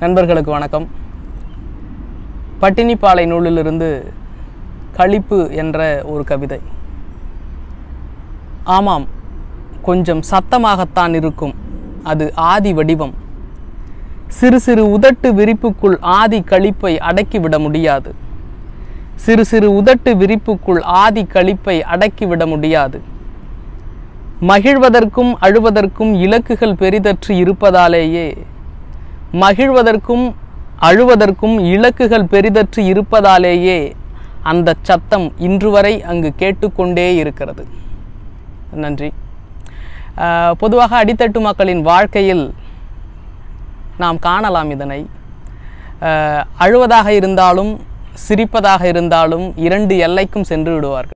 நண்பர்களுக்கு வணக்கம் பட்டினிப்பாலை நூலிலிருந்து களிப்பு என்ற ஒரு கவிதை ஆமாம் கொஞ்சம் சத்தமாகத்தான் இருக்கும் அது ஆதி வடிவம் சிறு சிறு உதட்டு விரிப்புக்குள் ஆதி களிப்பை அடக்கிவிட முடியாது சிறு சிறு உதட்டு விரிப்புக்குள் ஆதி களிப்பை அடக்கிவிட முடியாது மகிழ்வதற்கும் அழுவதற்கும் இலக்குகள் பெரிதற்று இருப்பதாலேயே மகிழ்வதற்கும் அழுவதற்கும் இலக்குகள் பெரிதற்று இருப்பதாலேயே அந்த சத்தம் இன்று வரை அங்கு கேட்டுக்கொண்டே இருக்கிறது நன்றி ஆஹ், பொதுவாக அடித்தட்டு மக்களின் வாழ்க்கையில் நாம் காணலாம் இதனை ஆஹ், அழுவதாக இருந்தாலும் சிரிப்பதாக இருந்தாலும் இரண்டு எல்லைக்கும் சென்று விடுவார்கள்